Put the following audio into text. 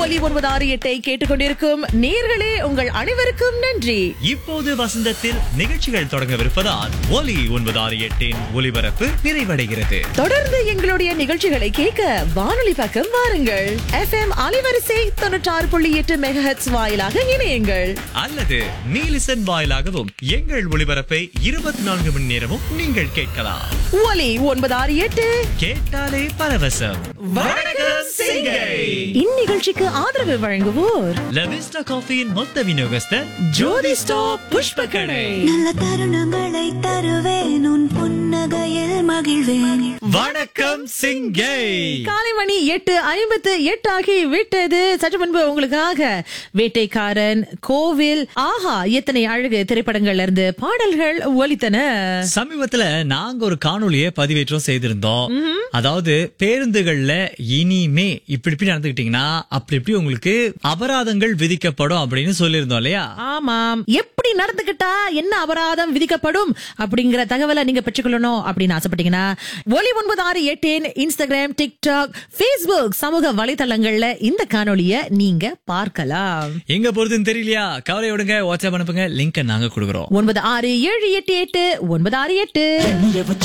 ஒலி ஒன்பது ஆறு எட்டை கேட்டுக்கொண்டிருக்கும் நேர்களே உங்கள் அனைவருக்கும் நன்றி இப்போது வசந்தத்தில் நிகழ்ச்சிகள் தொடங்கவிருப்பதால் ஒலி ஒன்பது ஆறு எட்டின் ஒலிபரப்பு நிறைவடைகிறது தொடர்ந்து எங்களுடைய நிகழ்ச்சிகளை கேட்க வானொலி பக்கம் வாருங்கள் எஃப்எம் அலைவரிசை தொண்ணூற்றாறு புள்ளி எட்டு மெகஹெட்ஸ் வாயிலாக இணையுங்கள் அல்லது நீலிசன் வாயிலாகவும் எங்கள் ஒளிபரப்பை இருபத்தி நான்கு மணி நேரமும் நீங்கள் கேட்கலாம் ஒலி ஒன்பது ஆறு எட்டு கேட்டாலே பரவசம் வணக்கம் சிங்கை இந்நிகழ்ச்சிக்கு ஆதரவு வழங்குவோர் லவிஸ்டா காஃபியின் மொத்த விநியோகஸ்தர் ஜோதி ஸ்டாப் புஷ்ப கடை நல்ல தருணங்களை தருவேன் உன் புன்னகையில் மகிழ்வேன் வணக்கம் சிங்கை காலை மணி எட்டு ஐம்பத்து எட்டு ஆகி விட்டது சற்று முன்பு உங்களுக்காக வேட்டைக்காரன் கோவில் ஆஹா எத்தனை அழகு திரைப்படங்கள்ல இருந்து பாடல்கள் ஒலித்தன சமீபத்துல நாங்க ஒரு காணொளியை பதிவேற்றம் செய்திருந்தோம் அதாவது பேருந்துகள்ல இனிமே இப்படி இப்படி நடந்துக்கிட்டீங்கன்னா அப்படி இப்படி உங்களுக்கு அபராதங்கள் விதிக்கப்படும் அப்படின்னு சொல்லியிருந்தோம் இல்லையா ஆமாம் எப்படி நடந்துகிட்டா என்ன அபராதம் விதிக்கப்படும் அப்படிங்கிற தகவலை நீங்க பெற்றுக்கொள்ளணும் அப்படின்னு ஆசைப்பட்டீங்கன்னா ஒலி ஒன்பது ஆறு எட்டின் இன்ஸ்டாகிராம் டிக்டாக் ஃபேஸ்புக் சமூக வலைதளங்கள்ல இந்த காணொளிய நீங்க பார்க்கலாம் எங்க போறதுன்னு தெரியலையா கவலை விடுங்க வாட்ஸ்அப் அனுப்புங்க லிங்க் நாங்க கொடுக்குறோம் ஒன்பது ஆறு ஏழு எட்டு எட்டு ஒன்பது ஆறு எட்டு வச்சு